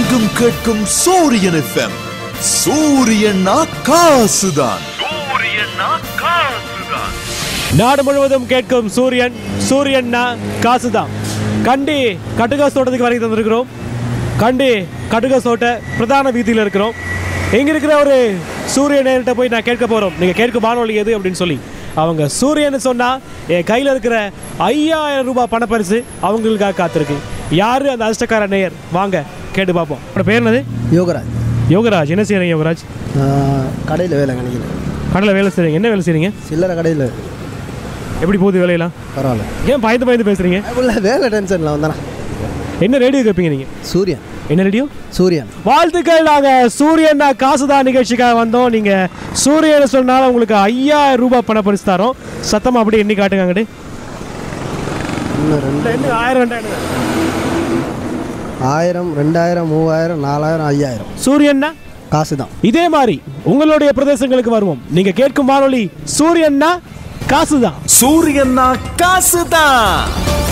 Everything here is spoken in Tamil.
எங்கும் கேட்கும் சூரியன் எஃப்எம் சூரியனா காசுதான் நாடு முழுவதும் கேட்கும் சூரியன் சூரியன்னா காசுதான் கண்டி கட்டுகாசு தோட்டத்துக்கு வரைக்கும் தந்திருக்கிறோம் கண்டி கட்டுகாசு தோட்ட பிரதான வீதியில் இருக்கிறோம் இங்க இருக்கிற ஒரு சூரிய நேரிட்ட போய் நான் கேட்க போறோம் நீங்க கேட்கும் வானொலி எது அப்படின்னு சொல்லி அவங்க சூரியன் சொன்னா என் கையில இருக்கிற ஐயாயிரம் ரூபாய் பணப்பரிசு அவங்களுக்காக காத்திருக்கு யாரு அந்த அதிர்ஷ்டக்கார நேயர் வாங்க கேட்டு பார்ப்போம் உங்களோட பேர் என்னது யோகராஜ் யோகராஜ் என்ன செய்யறீங்க யோகராஜ் கடையில் வேலை நினைக்கிறேன் கடலை வேலை செய்றீங்க என்ன வேலை செய்றீங்க சில்லறை கடையில் எப்படி போகுது வேலையெல்லாம் பரவாயில்ல ஏன் பயந்து பயந்து பேசுறீங்க உள்ள வேலை டென்ஷனில் வந்தானா என்ன ரேடியோ கேட்பீங்க நீங்க சூரியன் என்ன ரேடியோ சூரியன் வாழ்த்துக்கள் நாங்க சூரியன் காசுதான் நிகழ்ச்சிக்காக வந்தோம் நீங்க சூரியன் சொன்னாலும் உங்களுக்கு ஐயாயிரம் ரூபாய் பண பரிசு தரோம் சத்தமா அப்படியே எண்ணி காட்டுங்க அங்கிட்டு இன்னும் ரெண்டு ரெண்டு ஆயிரம் ரெண்டாயிரம் ஆயிரம் ரெண்டாயிரம் மூவாயிரம் நாலாயிரம் ஐயாயிரம் சூரியன்னா காசு தான் இதே மாதிரி உங்களுடைய பிரதேசங்களுக்கு வருவோம் நீங்க கேட்கும் வானொலி சூரியன்னா காசுதான் சூரியனா காசுதான்